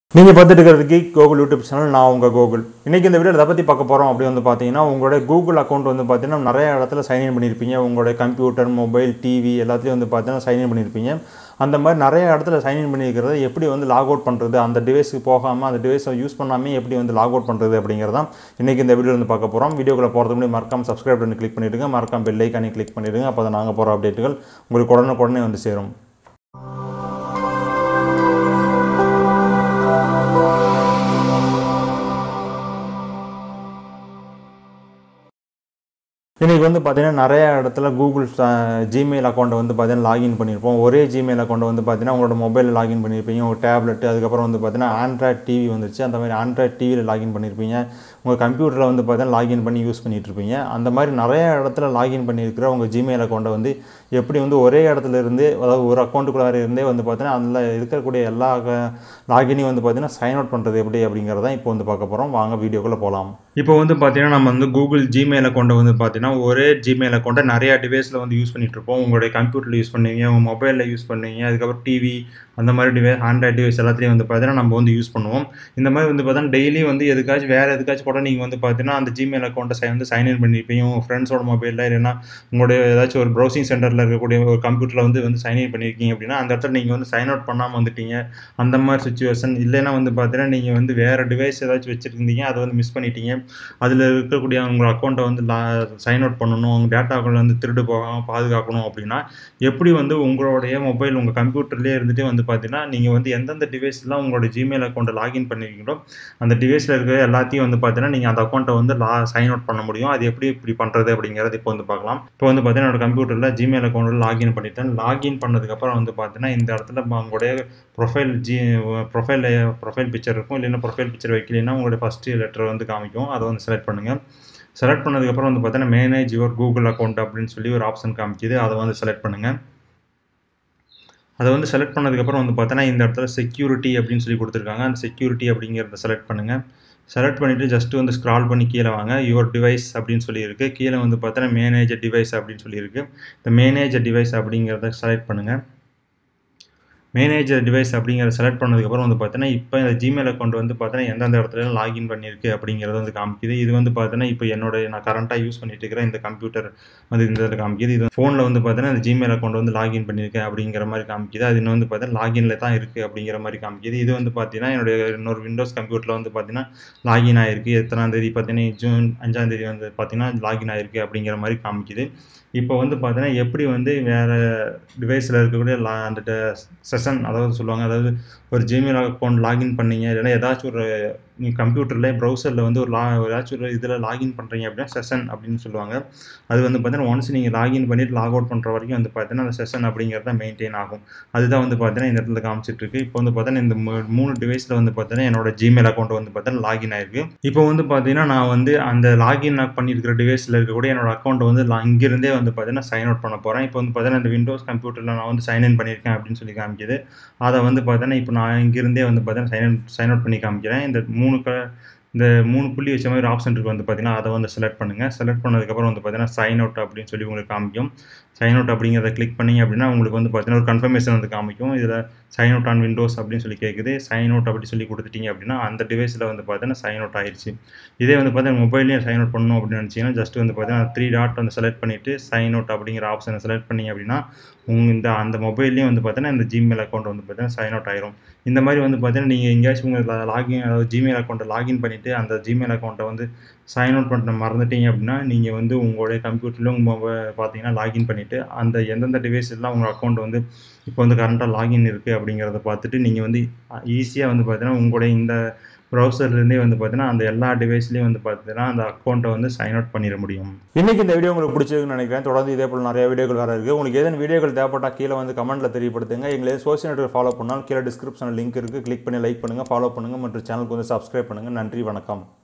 நீங்கள் பார்த்துட்டு இருக்கிறதுக்கு கூகுள் யூடியூப் சேனல் நான் உங்கள் கூகுள் இன்றைக்கி இந்த வீடியோ எதை பற்றி பார்க்க போகிறோம் அப்படி வந்து பார்த்தீங்கன்னா உங்களுடைய கூகுள் அக்கௌண்ட் வந்து பார்த்தீங்கன்னா நிறைய இடத்துல சைன்இன் பண்ணியிருப்பீங்க உங்களுடைய கம்ப்யூட்டர் மொபைல் டிவி எல்லாத்துலேயும் வந்து பார்த்தீங்கன்னா சைன்இன் பண்ணியிருப்பீங்க அந்த மாதிரி நிறைய இடத்துல சைன்இன் பண்ணியிருக்கிறத எப்படி வந்து லாக் அவுட் பண்ணுறது அந்த டிவைஸுக்கு போகாமல் அந்த டிவைஸை யூஸ் பண்ணாமல் எப்படி வந்து லாக் அவுட் பண்ணுறது அப்படிங்கிறதான் இன்றைக்கி இந்த வீடியோ வந்து பார்க்க போகிறோம் வீடியோக்குள்ள போகிறதுக்கு முன்னாடி மறக்காம சப்ஸ்கிரைப் பண்ணி கிளிக் பண்ணிவிடுங்க மறக்காம பெல் ஐக்கானே கிளிக் பண்ணிவிடுங்க அப்போ தான் நாங்கள் போகிற அப்டேட்டுகள் உங்களுக்கு உடனுக்குடனே வந்து சேரும் இன்றைக்கி வந்து பார்த்தீங்கன்னா நிறைய இடத்துல கூகுள் ஜிமெயில் அக்கௌண்ட்டை வந்து பார்த்தீங்கன்னா லாகின் பண்ணியிருப்போம் ஒரே ஜிமெயில் அக்கௌண்ட்டை வந்து பார்த்தீங்கன்னா உங்களோட மொபைலில் லாகின் பண்ணியிருப்பீங்க உங்கள் டேப்லெட் அதுக்கப்புறம் வந்து பார்த்தீங்கன்னா ஆண்ட்ராய்ட் டிவி வந்துருச்சு அந்த மாதிரி ஆண்ட்ராய்ட் டிவியில் லாகின் பண்ணியிருப்பீங்க உங்கள் கம்ப்யூட்டரில் வந்து பார்த்தீங்கன்னா லாகின் பண்ணி யூஸ் பண்ணிட்டு இருப்பீங்க அந்த மாதிரி நிறைய இடத்துல லாகின் பண்ணியிருக்கிற உங்கள் ஜிமெயில் அக்கௌண்ட்டை வந்து எப்படி வந்து ஒரே இடத்துல இருந்து அதாவது ஒரு அக்கௌண்ட்டுக்குள்ளார இருந்தே வந்து பார்த்தீங்கன்னா அதில் இருக்கக்கூடிய எல்லா லாகினையும் வந்து பார்த்தீங்கன்னா சைன் அவுட் பண்ணுறது எப்படி அப்படிங்கிறதான் இப்போ வந்து பார்க்க போகிறோம் வாங்க வீடியோக்குள்ளே போகலாம் இப்போ வந்து பார்த்தீங்கன்னா நம்ம வந்து கூகுள் ஜிமெயில் அக்கௌண்ட்டை வந்து பார்த்தீங்கன்னா ஒரே ஜிமெயில் அக்கௌண்ட்டை நிறையா டிவைஸில் வந்து யூஸ் பண்ணிட்டு இருப்போம் உங்களுடைய கம்ப்யூட்டரில் யூஸ் பண்ணுவீங்க உங்கள் மொபைலில் யூஸ் பண்ணுவீங்க அதுக்கப்புறம் டிவி அந்த மாதிரி டிவைஸ் ஆண்ட்ராய்ட் டிவைஸ் எல்லாத்துலேயும் வந்து பார்த்தீங்கன்னா நம்ம வந்து யூஸ் பண்ணுவோம் இந்த மாதிரி வந்து பார்த்தீங்கன்னா டெய்லி வந்து எதுக்காச்சும் வேறு எதுக்காச்சும் கூட நீங்கள் வந்து பார்த்தீங்கன்னா அந்த ஜிமெயில் அக்கௌண்ட்டை சை வந்து சைன் இன் பண்ணியிருப்பீங்க உங்கள் ஃப்ரெண்ட்ஸோட மொபைலில் இல்லைன்னா உங்களுடைய ஏதாச்சும் ஒரு ப்ரௌசிங் சென்டரில் இருக்கக்கூடிய ஒரு கம்ப்யூட்டரில் வந்து வந்து சைன் இன் பண்ணியிருக்கீங்க அப்படின்னா அந்த இடத்துல நீங்கள் வந்து சைன் அவுட் பண்ணாமல் வந்துட்டீங்க அந்த மாதிரி சுச்சுவேஷன் இல்லைன்னா வந்து பார்த்தீங்கன்னா நீங்கள் வந்து வேறு டிவைஸ் ஏதாச்சும் வச்சுருந்தீங்க அதை வந்து மிஸ் பண்ணிட்டீங்க அதில் இருக்கக்கூடிய உங்கள் அக்கௌண்ட்டை வந்து லா சைன் அவுட் பண்ணணும் உங்கள் டேட்டாக்கள் வந்து திருடு போகாமல் பாதுகாக்கணும் அப்படின்னா எப்படி வந்து உங்களுடைய மொபைல் உங்கள் கம்ப்யூட்டர்லேயே இருந்துகிட்டே வந்து பார்த்தீங்கன்னா நீங்கள் வந்து எந்தெந்த டிவைஸ்லாம் உங்களோட ஜிமெயில் அக்கௌண்ட்டை லாகின் பண்ணிருக்கீங்களோ அந்த டிவைஸில் இருக்கிற எல்லாத்தையும் வந்து பார்த்தீங்கன்னா நீங்கள் அந்த அக்கௌண்ட்டை வந்து லா சைன் அவுட் பண்ண முடியும் அது எப்படி இப்படி பண்ணுறது அப்படிங்கிறது இப்போ வந்து பார்க்கலாம் இப்போ வந்து பார்த்தீங்கன்னா என்னோட கம்ப்யூட்டரில் ஜிமெயில் அக்கௌண்ட்டில் லாகின் பண்ணிட்டேன் லாகின் பண்ணதுக்கப்புறம் வந்து பார்த்தீங்கன்னா இந்த இடத்துல உங்களுடைய ப்ரொஃபைல் ஜி ப்ரொஃபைலில் ப்ரொஃபைல் பிக்சர் இருக்கும் இல்லைன்னா ப்ரொஃபைல் பிக்சர் வைக்கலைன்னா உங்களுடைய ஃபஸ்ட்டு லெட்டர் வந்து காமிக்கும் அதை வந்து செலக்ட் பண்ணுங்கள் செலக்ட் பண்ணதுக்கப்புறம் வந்து பார்த்தீங்கன்னா மேனேஜ் யுவர் கூகுள் அக்கௌண்ட் அப்படின்னு சொல்லி ஒரு ஆப்ஷன் காமிக்குது அதை வந்து செலக்ட் பண்ணுங்கள் அதை வந்து செலக்ட் பண்ணதுக்கப்புறம் வந்து பார்த்தோன்னா இந்த இடத்துல செக்யூரிட்டி அப்படின்னு சொல்லி கொடுத்துருக்காங்க அந்த செக்யூரிட்டி அப்படிங்கிறத செலக்ட் பண்ணுங்கள் செலக்ட் பண்ணிவிட்டு ஜஸ்ட்டு வந்து ஸ்க்ரால் பண்ணி கீழே வாங்க யுவர் டிவைஸ் அப்படின்னு சொல்லியிருக்கு கீழே வந்து பார்த்தோன்னா மேனேஜர் டிவைஸ் அப்படின்னு சொல்லியிருக்கு இந்த மேனேஜர் டிவைஸ் அப்படிங்கிறத செலக்ட் பண்ணுங்கள் மேனேஜர் டிவைஸ் அப்படிங்கிறத செலக்ட் பண்ணதுக்கப்புறம் வந்து பார்த்தீங்கன்னா இப்போ இந்த ஜிமெயில் அக்கௌண்ட் வந்து பார்த்தீங்கன்னா எந்தெந்த இடத்துல லாகின் பண்ணியிருக்கு அப்படிங்கிறது வந்து காமிக்குது இது வந்து பார்த்தீங்கன்னா இப்போ என்னோட நான் கரண்ட்டாக யூஸ் பண்ணிட்டு இருக்கிற இந்த கம்ப்யூட்டர் வந்து இந்த இதில் காமிக்குது இது ஃபோனில் வந்து பார்த்தீங்கன்னா இந்த ஜிமெயில் அக்கௌண்ட் வந்து லாகின் பண்ணியிருக்கேன் அப்படிங்கிற மாதிரி காமிக்குது அது இன்னும் வந்து பார்த்தீங்கன்னா லாகினில் தான் இருக்குது அப்படிங்கிற மாதிரி காமிக்குது இது வந்து பார்த்தீங்கன்னா என்னுடைய இன்னொரு விண்டோஸ் கம்ப்யூட்டரில் வந்து பார்த்தீங்கன்னா லாகின் ஆயிருக்கு எத்தனாம் தேதி பார்த்தீங்கன்னா ஜூன் அஞ்சாம் தேதி வந்து பார்த்தீங்கன்னா லாகின் ஆயிருக்கு அப்படிங்கிற மாதிரி காமிக்குது இப்போ வந்து பார்த்தீங்கன்னா எப்படி வந்து வேறு டிவைஸில் இருக்கக்கூடிய லா அந்த செஷன் அதாவது சொல்லுவாங்க அதாவது ஒரு ஜிமெயில் அக்கௌண்ட் லாகின் பண்ணீங்க இல்லைன்னா ஏதாச்சும் ஒரு நீங்கள் கம்ப்யூட்டரில் ப்ரௌசரில் வந்து ஒரு லா ஏதாச்சும் ஒரு இதில் லாகின் பண்ணுறீங்க அப்படின்னா செஷன் அப்படின்னு சொல்லுவாங்க அது வந்து பார்த்தீங்கன்னா ஒன்ஸ் நீங்கள் லாகின் பண்ணிவிட்டு லாக் அவுட் பண்ணுற வரைக்கும் வந்து பார்த்தீங்கன்னா அந்த செஷன் அப்படிங்கிறத மெயின்டைன் ஆகும் அதுதான் வந்து பார்த்தீங்கன்னா இந்த இடத்துல காமிச்சிட்டு இருக்கு இப்போ வந்து பார்த்தீங்கன்னா இந்த மூணு டிவைஸில் வந்து பார்த்தீங்கன்னா என்னோட ஜிமெயில் அக்கௌண்ட் வந்து பார்த்தீங்கன்னா லாகின் ஆயிருக்கு இப்போ வந்து பார்த்தீங்கன்னா நான் வந்து அந்த லாகின் பண்ணியிருக்கிற டிவைஸில் இருக்கக்கூடிய என்னோட அக்கௌண்ட் வந்து இங்கிருந்தே வந்து பார்த்தீங்கன்னா சைன் அவுட் பண்ண போகிறேன் இப்போ வந்து பார்த்தீங்கன்னா இந்த விண்டோஸ் கம்ப்யூட்டரில் நான் வந்து சைன் இன் பண்ணியிருக்கேன் அப்படின்னு சொல்லி காமிக்குது அதை வந்து பார்த்தீங்கன்னா இப்போ நான் இங்கிருந்தே வந்து பார்த்தீங்கன்னா சைன் சைன் அவுட் பண்ணி காமிக்கிறேன் இந்த மூணு க இந்த மூணு புள்ளி வச்ச மாதிரி ஆப்ஷன் இருக்குது வந்து பார்த்தீங்கன்னா அதை வந்து செலக்ட் பண்ணுங்கள் செலக்ட் பண்ணதுக்கப்புறம் வந்து பார்த்தீங்கன்னா சைன் அவுட் அப்படின்னு சொல்லி உங்களுக்கு காமிக்கும் சைன் அவுட் அப்படிங்கிறத கிளிக் பண்ணிங்க அப்படின்னா உங்களுக்கு வந்து பார்த்தீங்கன்னா ஒரு கன்ஃபர்மேஷன் வந்து காமிக்கும் இதில் சைன் அவுட் ஆன் விண்டோஸ் அப்படின்னு சொல்லி கேட்குது சைன் அவுட் அப்படி சொல்லி கொடுத்துட்டீங்க அப்படின்னா அந்த டிவைஸில் வந்து பார்த்தீங்கன்னா சைன் அவுட் ஆயிடுச்சு இதே வந்து பார்த்தீங்கன்னா மொபைல்லையும் சைன் அவுட் பண்ணணும் அப்படின்னு நினச்சிங்கன்னா ஜஸ்ட் வந்து பார்த்தீங்கன்னா த்ரீ டாட் வந்து செலக்ட் பண்ணிவிட்டு சைன் அவுட் அப்படிங்கிற ஆப்ஷனை செலக்ட் பண்ணிங்க அப்படின்னா உங்கள் இந்த அந்த மொபைல்லையும் வந்து பார்த்தீங்கன்னா இந்த ஜிமெயில் அக்கௌண்ட் வந்து பார்த்தீங்கன்னா சைன் அவுட் ஆயிரும் இந்த மாதிரி வந்து பார்த்தீங்கன்னா நீங்கள் எங்கேயாச்சும் உங்கள் லாகின் அதாவது ஜிமெயில் அக்கௌண்ட்டை லாகின் பண்ணிவிட்டு அந்த ஜிமெயில் அக்கௌண்ட்டை வந்து சைன் அவுட் பண்ண மறந்துட்டீங்க அப்படின்னா நீங்கள் வந்து உங்களுடைய கம்ப்யூட்டரில் உங்கள் மொபைல் பார்த்தீங்கன்னா லாகின் பண்ணிவிட்டு அந்த எந்தெந்த டிவைஸ்லாம் உங்கள் அக்கௌண்ட் வந்து இப்போ வந்து கரண்ட்டாக லாகின் இருக்குது அப்படிங்கிறத பார்த்துட்டு நீங்கள் வந்து ஈஸியாக வந்து பார்த்தீங்கன்னா உங்களுடைய இந்த ப்ரௌசர்லேருந்தே வந்து பார்த்தீங்கன்னா அந்த எல்லா டிவைஸ்லேயும் வந்து பார்த்தீங்கன்னா அந்த அக்கௌண்ட்டை வந்து சைன் அவுட் பண்ணிட முடியும் இன்றைக்கி இந்த வீடியோ உங்களுக்கு பிடிச்சிருக்குன்னு நினைக்கிறேன் தொடர்ந்து இதே போல் நிறைய வீடியோக்கள் வர இருக்குது உங்களுக்கு ஏதேனும் வீடியோக்கள் தேவைப்பட்டால் கீழே வந்து கமெண்ட்டில் தெரியப்படுத்துங்க எங்களை சோசியல் நெட்வொர்க் ஃபாலோ பண்ணால் கீழே டிஸ்கிரிப்ஷனில் லிங்க் இருக்குது கிளிக் பண்ணி லைக் பண்ணுங்கள் ஃபாலோ பண்ணுங்கள் மற்றும் சேனலுக்கு வந்து சப்ஸ்கிரைப் பண்ணுங்கள் நன்றி வணக்கம்